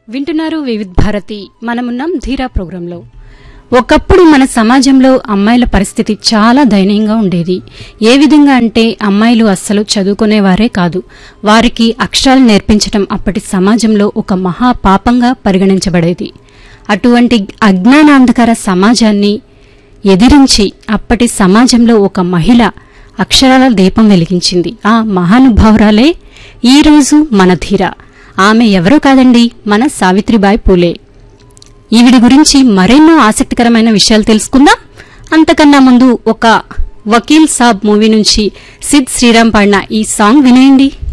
వింటున్నారు వివిధ్ భారతి మనమున్నాం ధీరా ప్రోగ్రాంలో ఒకప్పుడు మన సమాజంలో అమ్మాయిల పరిస్థితి చాలా దయనీయంగా ఉండేది ఏ విధంగా అంటే అమ్మాయిలు అస్సలు చదువుకునేవారే కాదు వారికి అక్షరాలు నేర్పించటం అప్పటి సమాజంలో ఒక మహా పాపంగా పరిగణించబడేది అటువంటి అజ్ఞానాంధకార సమాజాన్ని ఎదిరించి అప్పటి సమాజంలో ఒక మహిళ అక్షరాల దీపం వెలిగించింది ఆ మహానుభావురాలే ఈరోజు మన ధీర ఆమె ఎవరో కాదండి మన సావిత్రిబాయి పూలే ఈవిడి గురించి మరెన్నో ఆసక్తికరమైన విషయాలు తెలుసుకుందాం అంతకన్నా ముందు ఒక వకీల్ సాబ్ మూవీ నుంచి సిద్ శ్రీరామ్ పాడిన ఈ సాంగ్ వినేయండి